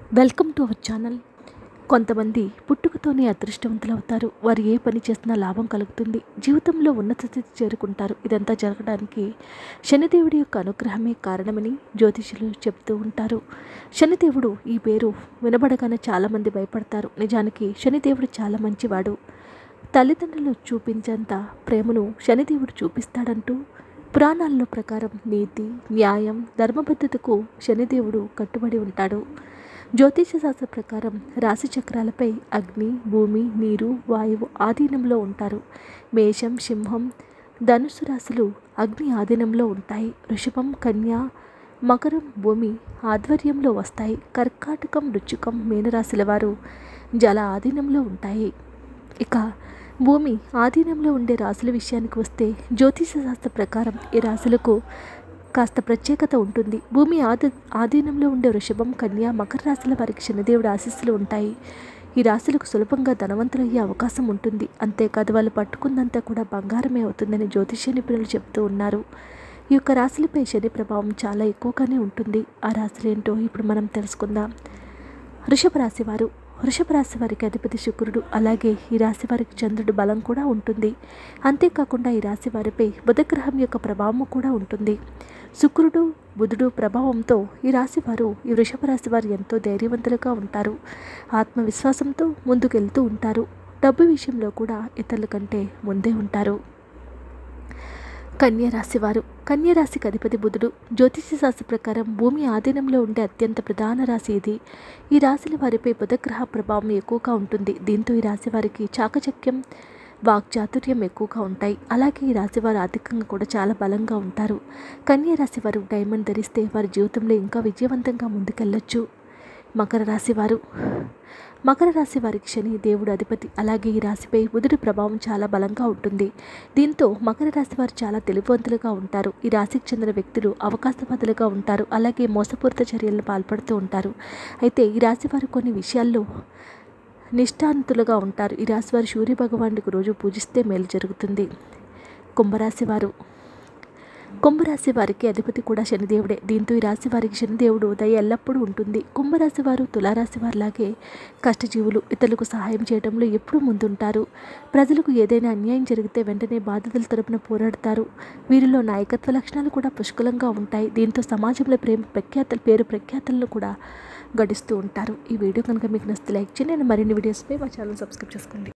welcome to our channel కొంతమంది పుట్టుకతోనే అదృష్టవంతులవుతారు వారు ఏ పని చేసినా లాభం కలుగుతుంది జీవితంలో ఉన్నత స్థితి చేరుకుంటారు ఇదంతా జరగడానికి శనిదేవుడి యొక్క అనుగ్రహమే కారణమని జ్యోతిషులు చెప్తూ ఉంటారు శనిదేవుడు ఈ పేరు వినబడగానే చాలామంది భయపడతారు నిజానికి శనిదేవుడు చాలా మంచివాడు తల్లిదండ్రులు చూపించేంత ప్రేమను శనిదేవుడు చూపిస్తాడంటూ పురాణాల్లో ప్రకారం నీతి న్యాయం ధర్మబద్ధతకు శనిదేవుడు కట్టుబడి ఉంటాడు జ్యోతిష శాస్త్ర ప్రకారం రాశి చక్రాలపై అగ్ని భూమి నీరు వాయువు ఆధీనంలో ఉంటారు మేషం సింహం ధనుసు రాశులు అగ్ని ఆధీనంలో ఉంటాయి వృషభం కన్య మకరం భూమి ఆధ్వర్యంలో వస్తాయి కర్కాటకం రుచికం మీనరాశుల వారు జల ఆధీనంలో ఉంటాయి ఇక భూమి ఆధీనంలో ఉండే రాశుల విషయానికి వస్తే జ్యోతిష శాస్త్ర ప్రకారం ఈ రాశులకు కాస్త ప్రత్యేకత ఉంటుంది భూమి ఆది ఆధీనంలో ఉండే వృషభం కన్య మకర రాశుల వారికి శనిదేవుడు ఆశీస్సులు ఉంటాయి ఈ రాశులకు సులభంగా ధనవంతులయ్యే అవకాశం ఉంటుంది అంతేకాదు వాళ్ళు పట్టుకుందంతా కూడా బంగారమే అవుతుందని జ్యోతిష్య నిపుణులు చెప్తూ ఉన్నారు ఈ యొక్క రాశులపై శని ప్రభావం చాలా ఎక్కువగానే ఉంటుంది ఆ రాశులు ఏంటో ఇప్పుడు మనం తెలుసుకుందాం వృషభ రాశి వారు వృషభ రాశి వారికి అధిపతి శుక్రుడు అలాగే ఈ రాశి వారికి చంద్రుడు బలం కూడా ఉంటుంది అంతేకాకుండా ఈ రాశి వారిపై బుధగ్రహం యొక్క ప్రభావం కూడా ఉంటుంది శుక్రుడు బుధుడు ప్రభావంతో ఈ రాశి వారు ఈ వృషభ రాశి వారు ఎంతో ధైర్యవంతులుగా ఉంటారు ఆత్మవిశ్వాసంతో ముందుకెళ్తూ ఉంటారు డబ్బు విషయంలో కూడా ఇతరుల కంటే ముందే ఉంటారు కన్య రాశి వారు కన్య రాశికి అధిపతి బుధుడు జ్యోతిష శాస్త్ర ప్రకారం భూమి ఆధీనంలో ఉండే అత్యంత ప్రధాన రాశి ఇది ఈ రాశుల వారిపై బుధగ్రహ ప్రభావం ఎక్కువగా ఉంటుంది దీంతో ఈ రాశి వారికి చాకచక్యం వాక్చాతుర్యం ఎక్కువగా ఉంటాయి అలాగే ఈ రాశి వారు ఆర్థికంగా కూడా చాలా బలంగా ఉంటారు కన్య రాశి వారు డైమండ్ ధరిస్తే వారి జీవితంలో ఇంకా విజయవంతంగా ముందుకెళ్ళొచ్చు మకర రాశి వారు మకర రాశి వారికి శని దేవుడు అధిపతి అలాగే ఈ రాశిపై బుధుడి ప్రభావం చాలా బలంగా ఉంటుంది దీంతో మకర రాశి వారు చాలా తెలివివంతులుగా ఉంటారు ఈ రాశికి చెందిన వ్యక్తులు అవకాశవాదులుగా ఉంటారు అలాగే మోసపూరిత చర్యలను పాల్పడుతూ ఉంటారు అయితే ఈ రాశి వారు కొన్ని విషయాల్లో నిష్ఠాంతులుగా ఉంటారు ఈ రాశి వారు సూర్య భగవానుడికి రోజు పూజిస్తే మేలు జరుగుతుంది కుంభరాశి వారు కుంభరాశి వారికి అధిపతి కూడా శనిదేవుడే దీంతో ఈ రాశి వారికి శనిదేవుడు దయ ఎల్లప్పుడూ ఉంటుంది కుంభరాశి వారు తులారాశి వారిలాగే కష్టజీవులు ఇతరులకు సహాయం చేయడంలో ఎప్పుడూ ముందుంటారు ప్రజలకు ఏదైనా అన్యాయం జరిగితే వెంటనే బాధితుల తరపున పోరాడతారు వీరిలో నాయకత్వ లక్షణాలు కూడా పుష్కలంగా ఉంటాయి దీంతో సమాజంలో ప్రేమ ప్రఖ్యాతలు పేరు ప్రఖ్యాతలను కూడా గడిస్తూ ఉంటారు ఈ వీడియో కనుక మీకు నచ్చితే లైక్ చేయండి మరిన్ని వీడియోస్పై మా ఛానల్ సబ్స్క్రైబ్ చేసుకోండి